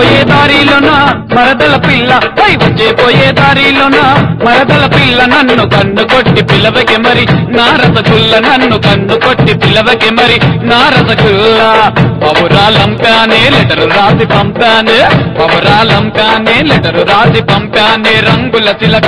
పోయే దారిలోన మరదల పిల్ల పై వచ్చే పోయే దారిలోన మరదల పిల్ల నన్ను కన్ను కొట్టి పిల్లవకి మరి నా రసగుల్ల నన్ను కన్ను కొట్టి పిల్లవకి మరి నా రసగుల్ల పవురాలంపానే లెటరు రాసి పంపానే పవురాలంపానే లెటరు రాసి పంపానే రంగుల చిలక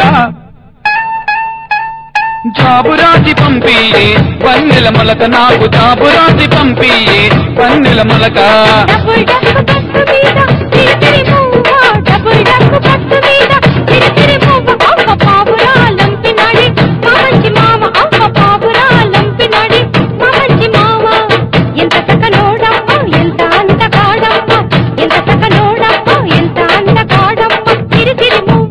జాబురాసి పంపి వన్నెల మొలక నాకు జాబురాసి పంపి వన్నెల మొలక డబుల్ డక్కు బస్సు మీద తిరితిరి పువ్వ డబుల్ డక్కు బస్సు మీద తిరితిరి పువ్వ అవ్వ పావురాలంపినాడి మా మంచి మామ అవ్వ పావురాలంపినాడి మా మంచి మామ ఎంత చక్కనోడమ్మ ఎంత అందగాడమ్మ ఎంత చక్కనోడమ్మ ఎంత అందగాడమ్మ తిరితిరి పువ్వ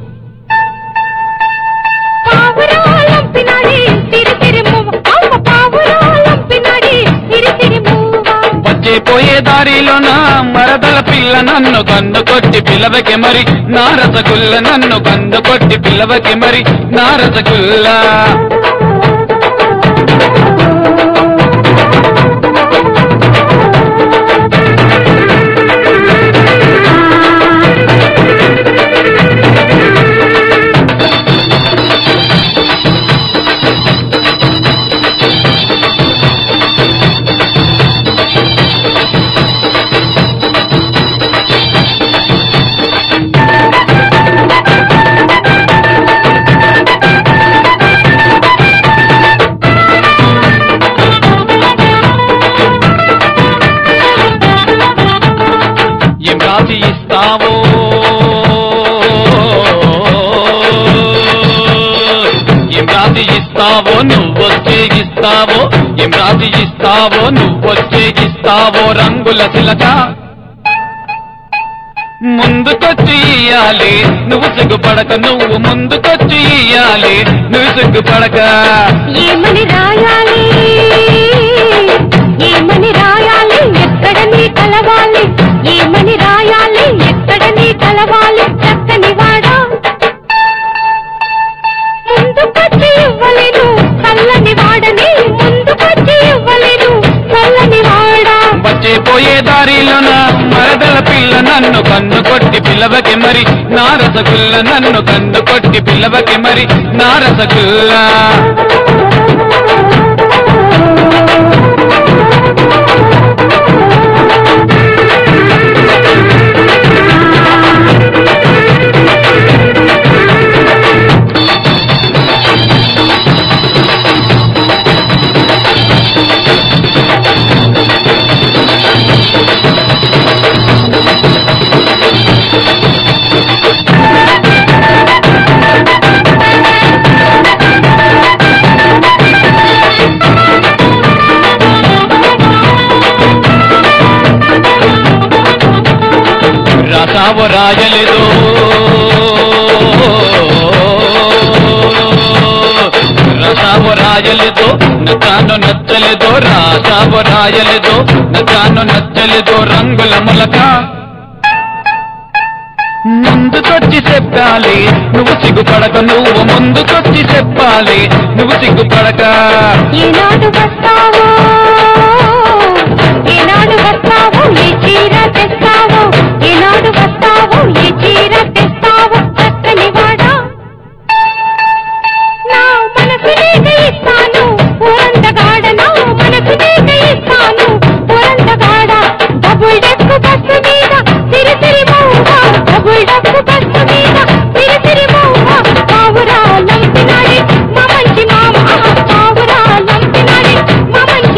పావురాలంపినాడి తిరితిరి పువ్వ అవ్వ పావురాలంపినాడి తిరితిరి పువ్వ వచ్చే పోయే దారిలోన మరదల పిల్ల నన్ను కన్ను కొట్టి పిల్లవకి మరి నా రసగుల్ల నన్ను కన్ను కొట్టి పిల్లవకి మరి నా రసగుల్ల ఏం రాసి ఇస్తావో ఏం రాసి ఇస్తావో నువ్వొచ్చే ఇస్తావో ఏం రాసి ఇస్తావో నువ్వొచ్చే ఇస్తావో రంగుల చిలక ముందుకొచ్చి ఇయ్యాలి నువ్వు సిగ్గుపడక నువ్వు ముందుకొచ్చి ఇయ్యాలి నువ్వు సిగ్గుపడక ఏమని రాయాలి ఏమని రాయాలి ఎక్కడ నీ కలవాలి ఏమని రాయాలి ఎక్కడ నీ కలవాలి చక్కని వాడా ముందుకొచ్చి ఇవ్వలేను చల్లని వాడని ముందుకొచ్చి ఇవ్వలేను చల్లని వాడా వచ్చే పోయే దారిలోన మరదల పిల్ల నన్ను కన్ను కొట్టి పిల్లవకి మరి నా రసగుల్ల నన్ను కన్ను కొట్టి పిల్లవకి మరి నా రసగుల్ల రాసావు రాయలేదో రసావు రాయలేదో నచ్చాను నచ్చలేదో రాసావు రాయలేదో నచ్చాను నచ్చలేదో రంగుల మొలక ముందుకొచ్చి చెప్పాలి నువ్వు సిగ్గుపడక నువ్వు ముందుకొచ్చి చెప్పాలి నువ్వు సిగ్గుపడక ఈనాడు వస్తావో ఈనాడు వస్తావో ఏ చీర తెస్తావో ఈనాడు వస్తావో ఏ చీర తెస్తావో చక్కని వాడా నా మనసు నీకు ఇస్తాను ఊరంతగాడ నా మనసు నీకు ఇస్తాను ఊరంతగాడ డబుల్ డెక్కు బస్సు మీద తిరితిరి మౌహ డబుల్ డెక్కు బస్సు మీద తిరితిరి మౌహ పావురా లంపినాడి మా మంచి మామ పావురా లంపినాడి మా మంచి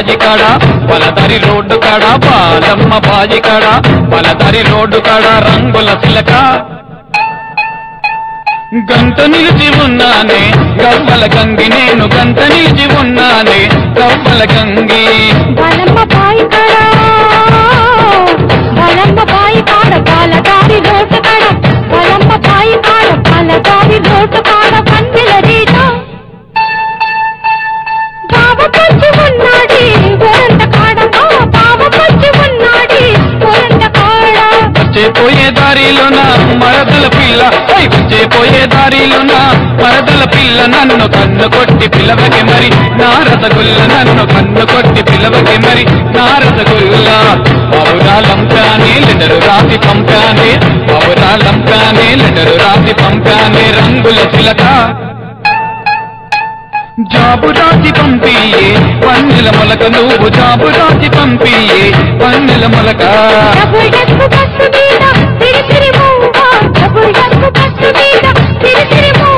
బాజి కాడ పలదరి రోడ్డు కాడ బాలమ్మ బాజి కాడ పలదరి రోడ్డు కాడ రంగుల చిలక గంట నిలిచి ఉన్నానే గవ్వల గంగి నేను గంట నిలిచి ఉన్నానే గవ్వల గంగి బలమ్మ బాయి కాడ బలమ్మ బాయి కాడ పాలదారి రోడ్డు కాడ బలమ్మ బాయి కాడ పాలదారి రోడ్డు కాడ పందిల రీట బావ పచ్చి ఉన్నాడి గోరంట కాడ ఆ బావ పచ్చి ఉన్నాడి గోరంట కాడ వచ్చే పోయే దారిలోన మరదల పిల్ల ఓయ్ వచ్చే పోయే దారిలోన మరదల పిల్ల నన్ను కన్ను కొట్టి పిలవకి మరి నారదగుల్ల నన్ను కన్ను కొట్టి పిలవకి మరి నారదగుల్ల పౌరాలంకానే లెటరు రాసి పంపానే పౌరాలంకానే లెటరు రాసి పంపానే రంగుల చిలక జాబు రాసి పంపియే పన్నెల మొలక నువ్వు జాబు రాసి పంపియే పన్నెల మొలక డబుల్ డక్కు బస్సు మీద తిరి తిరి మూవ డబుల్ డక్కు బస్సు మీద తిరి తిరి మూవ